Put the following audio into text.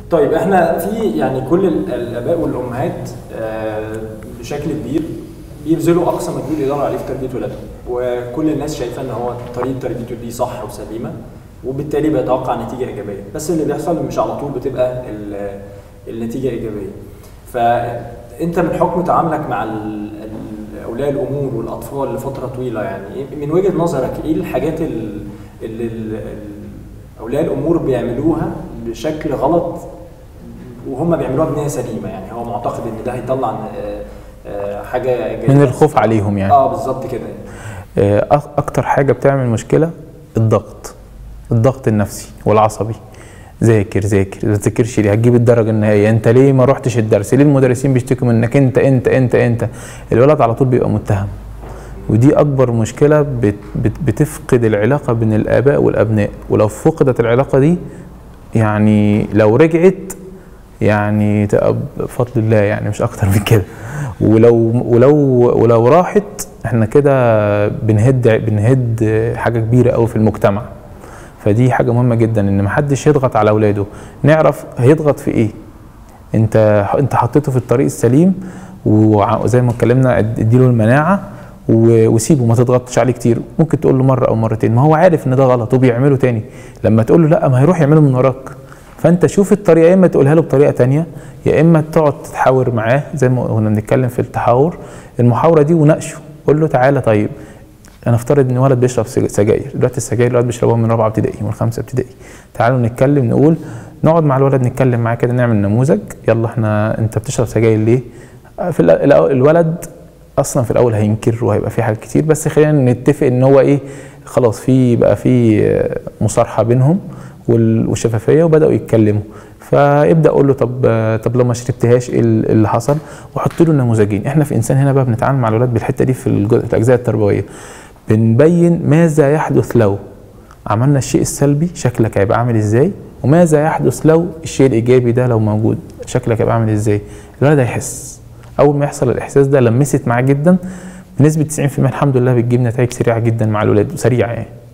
طيب احنا في يعني كل ال- الاباء والامهات آه، بشكل كبير بيبذلوا اقصى مجهود يقدروا عليه في تربيه ولادهم وكل الناس شايفه ان هو طريقه تربيته دي صح وسليمه وبالتالي بيتوقع نتيجه ايجابيه بس اللي بيحصل مش على طول بتبقى ال- النتيجه ايجابيه فانت من حكم تعاملك مع ال- ال- اولياء الامور والاطفال لفتره طويله يعني إيه- من وجهه نظرك ايه الحاجات ال- اللي ال- ال- اولياء الامور بيعملوها بشكل غلط وهم بيعملوها بنيه سليمه يعني هو معتقد ان ده هيطلع آه، آه، حاجه جيدة. من الخوف عليهم يعني اه بالظبط كده آه، أك- اكتر حاجه بتعمل مشكله الضغط الضغط النفسي والعصبي ذاكر ذاكر ما تذاكرش ليه هتجيب الدرجه النهائيه انت ليه ما رحتش الدرس ليه المدرسين بيشتكوا منك انت انت انت انت الولد على طول بيبقى متهم ودي اكبر مشكله بت بت بتفقد العلاقه بين الاباء والابناء ولو فقدت العلاقه دي يعني لو رجعت يعني تبقى بفضل الله يعني مش اكتر من كده ولو ولو ولو راحت احنا كده بنهد بنهد حاجه كبيره قوي في المجتمع فدي حاجه مهمه جدا ان محدش يضغط على اولاده نعرف هيضغط في ايه انت انت حطيته في الطريق السليم وع- وزي ما اتكلمنا اد- اديله المناعه و- وسيبه ما تضغطش عليه كتير ممكن تقول له مره او مرتين ما هو عارف ان ده غلط وبيعمله تاني لما تقول له لا ما هيروح يعمله من وراك فانت شوف الطريقه يا اما تقولها له بطريقه تانية يا اما تقعد تتحاور معاه زي ما كنا بنتكلم في التحاور المحاوره دي وناقشه قول له تعالى طيب انا افترض ان ولد بيشرب سج- سجاير دلوقتي السجاير الولد بيشربها من رابعه ابتدائي من خمسه ابتدائي تعالوا نتكلم نقول نقعد مع الولد نتكلم معاه كده نعمل نموذج يلا احنا انت بتشرب سجاير ليه في الأ- الأ- الولد اصلا في الاول هينكر وهيبقى في حاجات كتير بس خلينا نتفق ان هو ايه خلاص في بقى في آه، مصارحه بينهم وال- والشفافيه وبداوا يتكلموا فابدا اقول له طب آه، طب لو ما شربتهاش ايه ال- اللي حصل وحط له نموذجين احنا في انسان هنا بقى بنتعامل مع الولاد بالحته دي في الجزء في الاجزاء التربويه بنبين ماذا يحدث لو عملنا الشيء السلبي شكلك هيبقى عامل ازاي وماذا يحدث لو الشيء الايجابي ده لو موجود شكلك هيبقى عامل ازاي الولد هيحس اول ما يحصل الاحساس ده لمست معاه جدا بنسبه 90% الحمد لله بتجيب نتائج سريعه جدا مع الولاد سريعه يعني